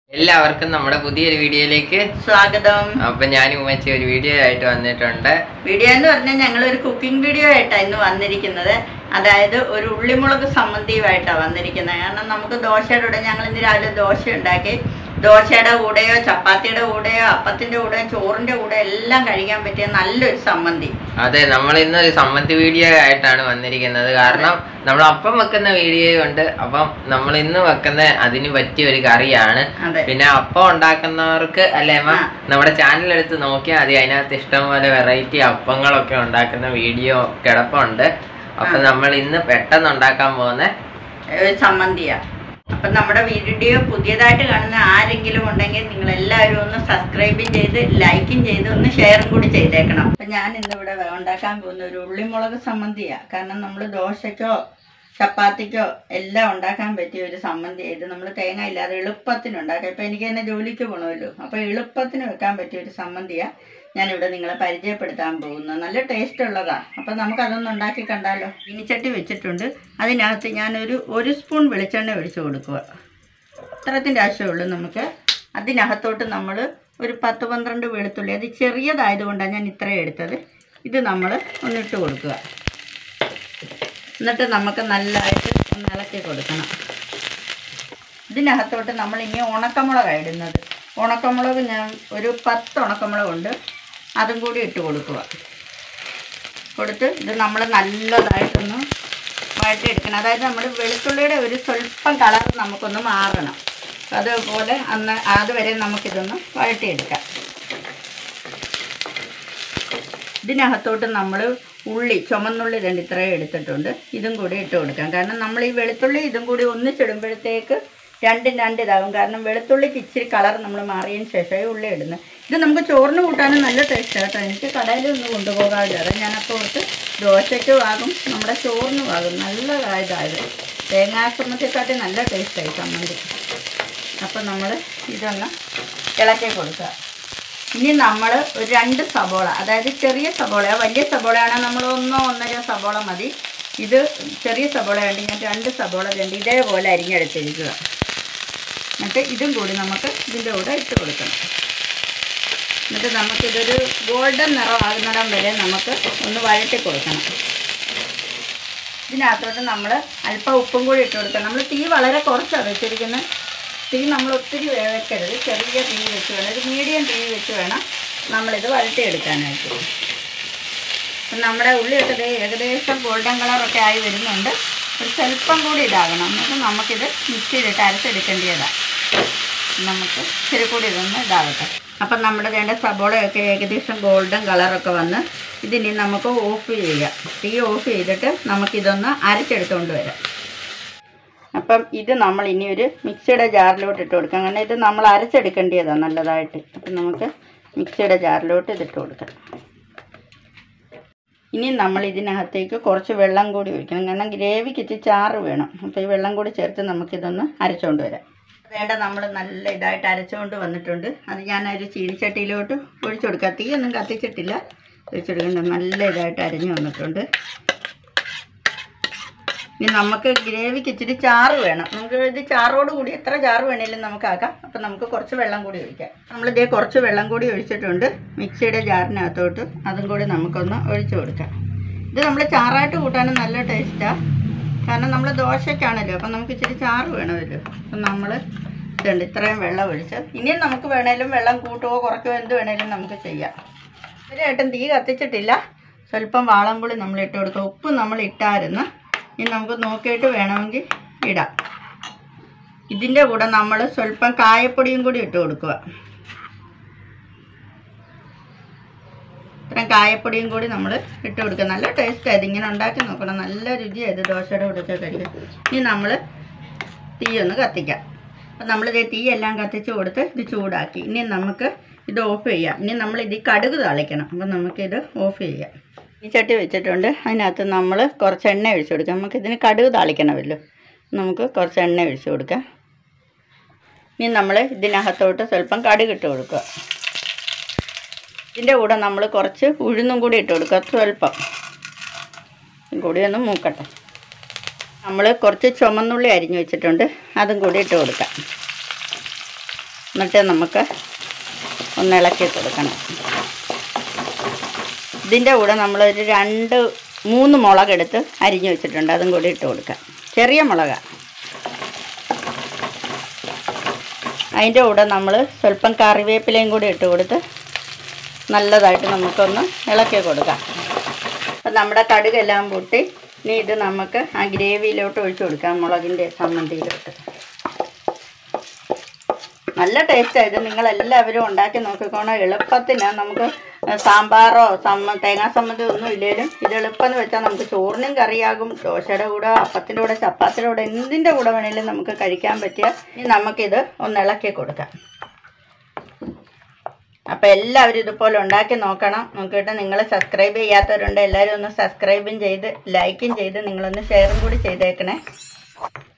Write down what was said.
എല്ലാവർക്കും നമ്മുടെ പുതിയൊരു വീഡിയോയിലേക്ക് സ്വാഗതം അപ്പൊ ഞാൻ ഉമ്മച്ചി ഒരു വീഡിയോ ആയിട്ട് വന്നിട്ടുണ്ട് വീഡിയോ എന്ന് പറഞ്ഞാൽ ഞങ്ങൾ ഒരു കുക്കിംഗ് വീഡിയോ ആയിട്ടാണ് ഇന്ന് വന്നിരിക്കുന്നത് അതായത് ഒരു ഉള്ളിമുളക് സംബന്ധിയുമായിട്ടാണ് വന്നിരിക്കുന്നത് കാരണം നമുക്ക് ദോശയുടെ കൂടെ ഞങ്ങൾ ഇന്ന് രാവിലെ ദോശ ഉണ്ടാക്കി ദോശയുടെ കൂടെയോ ചപ്പാത്തിയുടെ കൂടെയോ അപ്പത്തിന്റെ കൂടെയോ ചോറിന്റെ കൂടെ എല്ലാം കഴിക്കാൻ പറ്റിയ നല്ലൊരു സംബന്ധി അതെ നമ്മൾ ഇന്നൊരു സമ്മതി വീഡിയോ ആയിട്ടാണ് വന്നിരിക്കുന്നത് കാരണം നമ്മൾ അപ്പം വെക്കുന്ന വീഡിയോ ഉണ്ട് അപ്പം നമ്മൾ ഇന്ന് വെക്കുന്ന അതിന് പറ്റിയ ഒരു കറിയാണ് അതെ പിന്നെ അപ്പം ഉണ്ടാക്കുന്നവർക്ക് അല്ലേ അമ്മ ആ. നമ്മുടെ ചാനൽ എടുത്ത് നോക്കിയാൽ മതി അതിനകത്ത് ഇഷ്ടംപോലെ വെറൈറ്റി അപ്പങ്ങളൊക്കെ ഉണ്ടാക്കുന്ന വീഡിയോ കിടപ്പുണ്ട് അപ്പൊ നമ്മൾ ഇന്ന് പെട്ടെന്ന് ഉണ്ടാക്കാൻ പോകുന്ന ഒരു ചമ്മന്തിയാ അപ്പൊ നമ്മുടെ വീഡിയോ പുതിയതായിട്ട് കാണുന്ന ആരെങ്കിലും ഉണ്ടെങ്കിൽ നിങ്ങൾ എല്ലാവരും ഒന്ന് സബ്സ്ക്രൈബും ചെയ്ത് ലൈക്കും ചെയ്ത് ഒന്ന് ഷെയറും കൂടി ചെയ്തേക്കണം അപ്പൊ ഞാൻ ഇന്നിവിടെ വേ- ഉണ്ടാക്കാൻ പോകുന്ന ഒരു ഉള്ളിമുളക് സമ്മന്തിയാ കാരണം നമ്മൾ ദോശയ്ക്കോ ചപ്പാത്തിക്കോ എല്ലാം ഉണ്ടാക്കാൻ പറ്റിയ ഒരു സമ്മന്തി ഇത് നമ്മൾ തേങ്ങ ഇല്ലാതെ എളുപ്പത്തിന് ഉണ്ടാക്കാം ഇപ്പൊ എനിക്ക് തന്നെ ജോലിക്ക് പോകണമല്ലോ അപ്പൊ എളുപ്പത്തിന് വെക്കാൻ പറ്റിയ ഒരു സമ്മന്തിയാ ഞാനിവിടെ നിങ്ങളെ പരിചയപ്പെടുത്താൻ പോകുന്നത് നല്ല ടേസ്റ്റ് ഉള്ളതാ അപ്പം നമുക്ക് അതൊന്ന് ഉണ്ടാക്കി കണ്ടാലോ ഇനിച്ചട്ടി വെച്ചിട്ടുണ്ട് അതിനകത്ത് ഞാനൊരു ഒരു സ്പൂൺ വെളിച്ചെണ്ണ ഒഴിച്ച് കൊടുക്കുക ഇത്രത്തിൻ്റെ ആവശ്യമുള്ളൂ നമുക്ക് അതിനകത്തോട്ട് നമ്മൾ ഒരു പത്ത് പന്ത്രണ്ട് വെളുത്തുള്ളി അത് ചെറിയതായതുകൊണ്ടാണ് ഞാൻ ഇത്രയും എടുത്തത് ഇത് നമ്മൾ ഒന്നിട്ട് കൊടുക്കുക എന്നിട്ട് നമുക്ക് നല്ലതായിട്ട് ഒന്ന് ഇളക്കി കൊടുക്കണം ഇതിനകത്തോട്ട് നമ്മൾ ഇനി ഉണക്കമുളകാണ് ഇടുന്നത് ഉണക്കമുളക് ഞാൻ ഒരു പത്ത് ഉണക്കമുളകുണ്ട് അതും കൂടി ഇട്ട് കൊടുക്കുക കൊടുത്ത് ഇത് നമ്മൾ നല്ലതായിട്ടൊന്ന് വഴറ്റിയെടുക്കണം അതായത് നമ്മൾ വെളുത്തുള്ളിയുടെ ഒരു സ്വല്പം കളർ നമുക്കൊന്ന് മാറണം അതുപോലെ അന്ന് അതുവരെ നമുക്കിതൊന്ന് വഴറ്റിയെടുക്കാം ഇതിനകത്തോട്ട് നമ്മൾ ഉള്ളി ചുമന്നുള്ളി രണ്ട് ഇത്രയും എടുത്തിട്ടുണ്ട് ഇതും കൂടി ഇട്ട് കൊടുക്കാം കാരണം നമ്മൾ ഈ വെളുത്തുള്ളി ഇതും കൂടി ഒന്നിച്ചിടുമ്പോഴത്തേക്ക് രണ്ടും രണ്ട് ഇതാകും കാരണം വെളുത്തുള്ളിക്ക് ഇച്ചിരി കളർ നമ്മൾ മാറിയതിന് ശേഷമേ ഉള്ളി ഇടുന്നത് ഇത് നമുക്ക് ചോറിന് കൂട്ടാനും നല്ല ടേസ്റ്റ് കേട്ടോ എനിക്ക് കടയിൽ ഒന്ന് കൊണ്ടുപോകാറില്ല അതാ ഞാനപ്പോൾ ഓർത്ത് ദോശയ്ക്കും ആകും നമ്മുടെ ചോറിനും ആകും നല്ല ഇതായത് തേങ്ങാശ്രമത്തെക്കാട്ടി നല്ല ടേസ്റ്റായി ചമ്മന്തി അപ്പം നമ്മൾ ഇതൊന്ന് ഇളക്കി കൊടുക്കുക ഇനി നമ്മൾ ഒരു രണ്ട് സബോള അതായത് ചെറിയ സബോള വലിയ സബോളയാണെങ്കിൽ നമ്മൾ ഒന്നോ ഒന്നര സബോള മതി ഇത് ചെറിയ സബോളയുണ്ട് ഞാൻ രണ്ട് സബോള രണ്ട് ഇതേപോലെ അരിഞ്ഞെടുത്തിരിക്കുക എന്നിട്ട് ഇതും കൂടി നമുക്ക് ഇതിൻ്റെ കൂടെ ഇട്ട് കൊടുക്കണം എന്നിട്ട് നമുക്കിതൊരു ഗോൾഡൻ നിറമാകുന്നിടം വരെ നമുക്ക് ഒന്ന് വഴറ്റി കൊടുക്കണം ഇതിനകത്തോട്ട് നമ്മൾ അല്പം ഉപ്പും കൂടി ഇട്ട് കൊടുക്കണം നമ്മൾ തീ വളരെ കുറച്ചാണ് വെച്ചിരിക്കുന്നത് തീ നമ്മൾ ഒത്തിരി വേവിക്കരുത് ചെറിയ തീ വെച്ച് വേണം ഒരു മീഡിയം തീ വെച്ച് വേണം നമ്മളിത് വഴറ്റിയെടുക്കാനായിട്ട് അപ്പം നമ്മുടെ ഉള്ളിയൊക്കെ ദേ ഏകദേശം ഗോൾഡൻ കളറൊക്കെ ആയി വരുന്നുണ്ട് ഒരു സ്വല്പം കൂടി ഇതാകണം എന്നിട്ട് നമുക്കിത് മിക്സിയിലിട്ട് അരച്ചെടുക്കേണ്ടതാണ് നമുക്ക് ഇച്ചിരി കൂടി ഇതൊന്ന് ഇതാകട്ടെ അപ്പം നമ്മുടെ വേണ്ട സബോളയൊക്കെ ഏകദേശം ഗോൾഡൻ കളറൊക്കെ വന്ന് ഇതിനി നമുക്ക് ഓഫ് ചെയ്യാം തീ ഓഫ് ചെയ്തിട്ട് നമുക്കിതൊന്ന് അരച്ചെടുത്തുകൊണ്ട് വരാം അപ്പം ഇത് നമ്മൾ ഇനി ഒരു മിക്സിയുടെ ജാറിലോട്ട് ഇട്ട് കൊടുക്കാം കാരണം ഇത് നമ്മൾ അരച്ചെടുക്കേണ്ടതാണ് നല്ലതായിട്ട് അപ്പം നമുക്ക് മിക്സിയുടെ ജാറിലോട്ട് ഇതിട്ട് കൊടുക്കാം ഇനി നമ്മൾ ഇതിനകത്തേക്ക് കുറച്ച് വെള്ളം കൂടി ഒഴിക്കണം കാരണം ഗ്രേവിക്ക് ഇച്ചിരി ചാറ് വേണം അപ്പോൾ ഈ വെള്ളം കൂടി ചേർത്ത് നമുക്കിതൊന്ന് അരച്ചുകൊണ്ട് വരാം വേണ്ട നമ്മൾ നല്ല ഇതായിട്ട് അരച്ചുകൊണ്ട് വന്നിട്ടുണ്ട് അത് ഞാൻ ഒരു ചീനിച്ചട്ടിയിലോട്ട് ഒഴിച്ചു കൊടുക്കാം തീയൊന്നും കത്തിച്ചിട്ടില്ല ഒഴിച്ചു കൊടുക്കേണ്ട നല്ല ഇതായിട്ട് അരിഞ്ഞു വന്നിട്ടുണ്ട് ഇനി നമുക്ക് ഗ്രേവിക്ക് ഇച്ചിരി ചാറ് വേണം നമുക്ക് ഇത് ചാറോട് കൂടി എത്ര ചാറ് വേണേലും നമുക്ക് ആക്കാം അപ്പം നമുക്ക് കുറച്ച് വെള്ളം കൂടി ഒഴിക്കാം നമ്മളിതേ കുറച്ച് വെള്ളം കൂടി ഒഴിച്ചിട്ടുണ്ട് മിക്സിയുടെ ജാറിനകത്തോട്ട് അതും കൂടി നമുക്കൊന്ന് ഒഴിച്ചു കൊടുക്കാം ഇത് നമ്മൾ ചാറായിട്ട് കൂട്ടാനും നല്ല ടേസ്റ്റാണ് കാരണം നമ്മൾ ദോശയ്ക്കാണല്ലോ അപ്പം നമുക്ക് ഇച്ചിരി ചാറ് വേണമല്ലോ അപ്പം നമ്മൾ ഇതുണ്ട് ഇത്രയും വെള്ളം ഒഴിച്ച് ഇനിയും നമുക്ക് വേണേലും വെള്ളം കൂട്ടുകയോ കുറയ്ക്കുകയോ എന്ത് വേണേലും നമുക്ക് ചെയ്യാം ഇവരായിട്ടും തീ കത്തിച്ചിട്ടില്ല സ്വല്പം വാളംപുളി നമ്മൾ ഇട്ട് കൊടുക്കുക ഉപ്പ് നമ്മൾ ഇട്ടായിരുന്നു ഇനി നമുക്ക് നോക്കിയിട്ട് വേണമെങ്കിൽ ഇടാം ഇതിൻ്റെ കൂടെ നമ്മൾ സ്വല്പം കായപ്പൊടിയും കൂടി ഇട്ട് കൊടുക്കുക ഇത്രയും കായപ്പൊടിയും കൂടി നമ്മൾ ഇട്ട് കൊടുക്കുക നല്ല ടേസ്റ്റായത് ഇങ്ങനെ ഉണ്ടാക്കി നോക്കണം നല്ല രുചിയായത് ദോശയുടെ കൂടെയൊക്കെ കഴിക്കും ഇനി നമ്മൾ തീ ഒന്ന് കത്തിക്കാം അപ്പം നമ്മളിത് തീ എല്ലാം കത്തിച്ച് കൊടുത്ത് ഇത് ചൂടാക്കി ഇനി നമുക്ക് ഇത് ഓഫ് ചെയ്യാം ഇനി നമ്മൾ ഇത് കടുക് തളിക്കണം അപ്പം നമുക്കിത് ഓഫ് ചെയ്യാം ഈ ചട്ടി വെച്ചിട്ടുണ്ട് അതിനകത്ത് നമ്മൾ കുറച്ച് എണ്ണ ഒഴിച്ച് കൊടുക്കാം നമുക്ക് ഇതിന് കടുക് താളിക്കണമല്ലോ നമുക്ക് കുറച്ച് എണ്ണ ഒഴിച്ച് കൊടുക്കാം ഇനി നമ്മൾ ഇതിനകത്തോട്ട് സ്വല്പം കടുക് ഇട്ട് കൊടുക്കുക ഇതിൻ്റെ കൂടെ നമ്മൾ കുറച്ച് ഉഴുന്നും കൂടി ഇട്ട് കൊടുക്കുക സ്വല്പം ഇതും കൂടി ഒന്ന് മൂക്കട്ടെ നമ്മൾ കുറച്ച് ചുമന്നുള്ളി അരിഞ്ഞു വെച്ചിട്ടുണ്ട് അതും കൂടി ഇട്ട് കൊടുക്കാം എന്നിട്ട് നമുക്ക് ഒന്ന് ഇളക്കി കൊടുക്കണം ഇതിൻ്റെ കൂടെ നമ്മളൊരു രണ്ട് മൂന്ന് മുളകെടുത്ത് അരിഞ്ഞു വെച്ചിട്ടുണ്ട് അതും കൂടി ഇട്ട് കൊടുക്കാം ചെറിയ മുളക അതിൻ്റെ കൂടെ നമ്മൾ സ്വല്പം കറിവേപ്പിലയും കൂടി ഇട്ട് കൊടുത്ത് നല്ലതായിട്ട് നമുക്കൊന്ന് ഇളക്കി കൊടുക്കാം അപ്പം നമ്മുടെ കടുകെല്ലാം പൊട്ടി ഇനി ഇത് നമുക്ക് ആ ഗ്രേവിയിലോട്ട് ഒഴിച്ചു കൊടുക്കാം മുളകിൻ്റെ ചമ്മന്തിയിലോട്ട് നല്ല ടേസ്റ്റാണ് ഇത് നിങ്ങളെല്ലാവരും ഉണ്ടാക്കി നോക്കിക്കോണം എളുപ്പത്തിന് നമുക്ക് സാമ്പാറോ സമ്മ തേങ്ങാ സമ്മതി ഒന്നും ഇല്ലേലും ഇത് എളുപ്പമെന്ന് വെച്ചാൽ നമുക്ക് ചോറിനും കറിയാകും ദോശയുടെ കൂടെ അപ്പത്തിൻ്റെ കൂടെ ചപ്പാത്തിയുടെ കൂടെ എന്തിൻ്റെ കൂടെ വേണേലും നമുക്ക് കഴിക്കാൻ പറ്റിയ ഇനി നമുക്കിത് ഒന്ന് ഇളക്കി കൊടുക്കാം അപ്പോൾ എല്ലാവരും ഇതുപോലെ ഉണ്ടാക്കി നോക്കണം നോക്കിയിട്ട് നിങ്ങൾ സബ്സ്ക്രൈബ് ചെയ്യാത്തവരുണ്ട് എല്ലാവരും ഒന്ന് സബ്സ്ക്രൈബും ചെയ്ത് ലൈക്കും ചെയ്ത് നിങ്ങളൊന്ന് ഷെയറും കൂടി ചെയ്തേക്കണേ